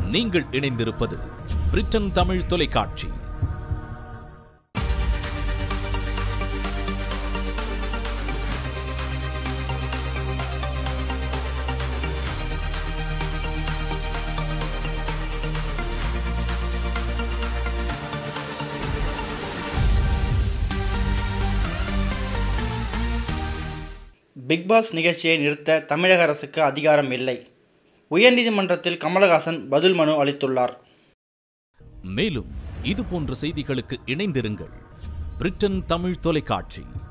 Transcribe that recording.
நீங்கள் இணைந்திருப்பது பிரிட்டன் தமிழ் தொலைக்காட்சி பிக் பாஸ் நிகழ்ச்சியை நிறுத்த தமிழக அரசுக்கு அதிகாரம் இல்லை உயர்நீதிமன்றத்தில் கமலஹாசன் பதில் மனு அளித்துள்ளார் மேலும் இது போன்ற செய்திகளுக்கு இணைந்திருங்கள் பிரிட்டன் தமிழ் தொலைக்காட்சி